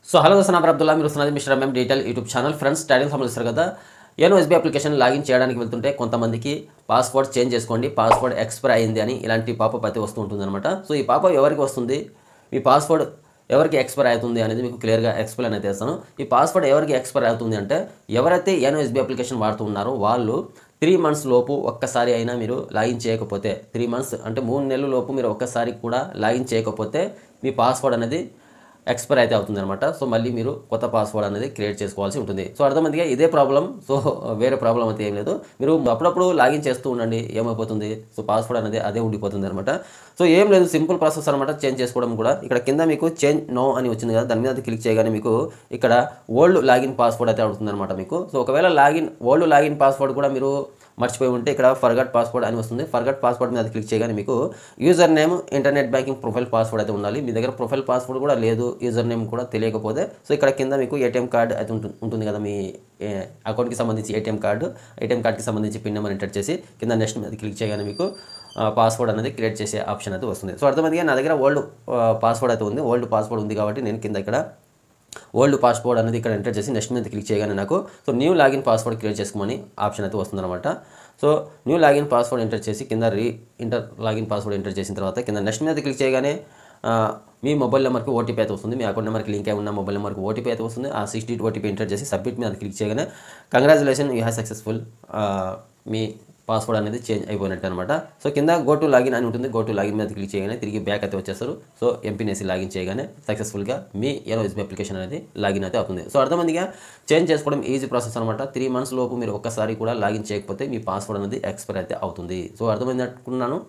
so hello దోస్త్ అబ్దుల్లా మీరు వస్తున్నది mister MM detail YouTube channel friends title సంబంధిస్తారు కదా ఏనో ఎస్బీ అప్లికేషన్ లాగిన్ చేయడానికి వెళ్తుంటే కొంతమందికి పాస్వర్డ్ చేంజ్ చేసుకోండి పాస్వర్డ్ ఎక్స్పైర్ అయింది అని ఇలాంటి పాపప్ అయితే వస్తూ ఉంటుంది అనమాట సో ఈ పాప ఎవరికి వస్తుంది మీ పాస్వర్డ్ ఎవరికి ఎక్స్పైర్ అవుతుంది అనేది మీకు క్లియర్గా ఎక్స్ప్లెయిన్ అయితే చేస్తాను ఈ పాస్వర్డ్ ఎవరికి ఎక్స్పైర్ అవుతుంది అంటే ఎవరైతే ఏనో ఎస్బీ అప్లికేషన్ వాడుతున్నారో వాళ్ళు త్రీ మంత్స్ లోపు ఒక్కసారి అయినా మీరు లాగిన్ చేయకపోతే త్రీ మంత్స్ అంటే మూడు నెలల లోపు మీరు ఒక్కసారి కూడా లాగిన్ చేయకపోతే మీ పాస్వర్డ్ అనేది ఎక్స్పైర్ అయితే అవుతుంది అనమాట సో మళ్ళీ మీరు కొత్త పాస్వర్డ్ అనేది క్రియేట్ చేసుకోవాల్సి ఉంటుంది సో అర్థమైందిగా ఇదే ప్రాబ్లం సో వేరే ప్రాబ్లం అయితే ఏం లేదు మీరు అప్పుడప్పుడు లాగిన్ చేస్తూ ఉండండి ఏమైపోతుంది సో పాస్వర్డ్ అనేది అదే ఉండిపోతుంది అనమాట సో ఏం లేదు సింపుల్ ప్రాసెస్ అనమాట చేంజ్ చేసుకోవడం కూడా ఇక్కడ కింద మీకు చేంజ్ నో అని వచ్చింది కదా దాని మీద అది క్లిక్ చేయగానే మీకు ఇక్కడ ఓల్డ్ లాగిన్ పాస్వర్డ్ అయితే అడుగుతుంది అనమాట మీకు సో ఒకవేళ లాగిన్ ఓల్డ్ లాగిన్ పాస్వర్డ్ కూడా మీరు మర్చిపోయి ఉంటే ఇక్కడ ఫర్గట్ పాస్వర్డ్ అని వస్తుంది ఫర్గట్ పాస్వర్డ్ మీద అది క్లిక్ చేయగానే మీకు user name internet banking profile password అయితే ఉండాలి మీ దగ్గర ప్రొఫైల్ పాస్వర్డ్ కూడా లేదు యూజర్ నేమ్ కూడా తెలియకపోతే సో ఇక్కడ కింద మీకు ఏటీఎం కార్డ్ అయితే ఉంటుంది ఉంటుంది కదా మీ ఏ, అకౌంట్కి సంబంధించి ఏటీఎం కార్డు ఏటీఎం కార్డ్కి సంబంధించి పిన్ నెంబర్ ఎంటర్ చేసి కింద నెక్స్ట్ మీద క్లిక్ చేయగానే మీకు పాస్వర్డ్ అనేది క్రియేట్ చేసే ఆప్షన్ అయితే వస్తుంది సో అర్థమైందిగా నా దగ్గర ఓల్డ్ పాస్వర్డ్ అయితే ఉంది ఓల్డ్ పాస్వర్డ్ ఉంది కాబట్టి నేను కింద ఇక్కడ ఓల్డ్ పాస్వర్డ్ అనేది ఇక్కడ ఎంటర్ చేసి నెక్స్ట్ మీద క్లిక్ చేయగానే నాకు so new login password create చేసుకోమని ఆప్షన్ అయితే వస్తుందన్నమాట so new login password enter చేసి కింద reenter login password enter చేసిన తర్వాత కింద నెక్స్ట్ మీద క్లిక్ చేయగానే ఆ, మీ మొబైల్ నెంబర్కి ఓటీపీ అయితే వస్తుంది మీ అకౌంట్ నెంబర్కి లింక్ అయి ఉన్న మొబైల్ నెంబర్కి ఓటీపీ అయితే వస్తుంది ఆ సిక్స్ డిట్ ఓటీపీ ఎంటర్ చేసి సబ్మిట్ మీద క్లిక్ చేయగానే కంగ్రాచులేషన్ యూ హ్యావ్ సక్సెస్ఫుల్ మీ పాస్వర్డ్ అనేది చేంజ్ అయిపోయినట్టు అనమాట సో కింద గో టు లాగిన్ అని ఉంటుంది గో టు లాగిన్ మీద క్లిక్ చేయగానే తిరిగి బ్యాక్ అయితే వచ్చేస్తారు సో ఎంపీని వేసి లాగిన్ చేయగానే సక్సెస్ఫుల్గా మీ ఏనో ఎస్బీ అప్లికేషన్ అనేది లాగిన్ అయితే అవుతుంది సో అర్థమందిగా చేంజ్ చేసుకోవడం ఈజీ ప్రాసెస్ అనమాట త్రీ మంత్స్ లోపు మీరు ఒక్కసారి కూడా లాగిన్ చేయకపోతే మీ పాస్వర్డ్ అనేది ఎక్స్పైర్ అయితే అవుతుంది సో అర్థమైంది అనుకున్నాను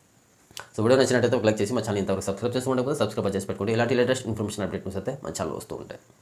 సో వీడియో నచ్చినట్టయితే ఒక లైక్ చేసి మా ఛానల్ ఇంతవరకు సబ్స్క్రైబ్ చేసుకోండి సబ్స్క్రైబ్ చేసి పెట్టుకోండి ఇలాంటి లేటెస్ట్ ఇన్ఫర్మేషన్ అప్డేట్స్ అయితే మా ఛానల్ వస్తూ ఉంటాయి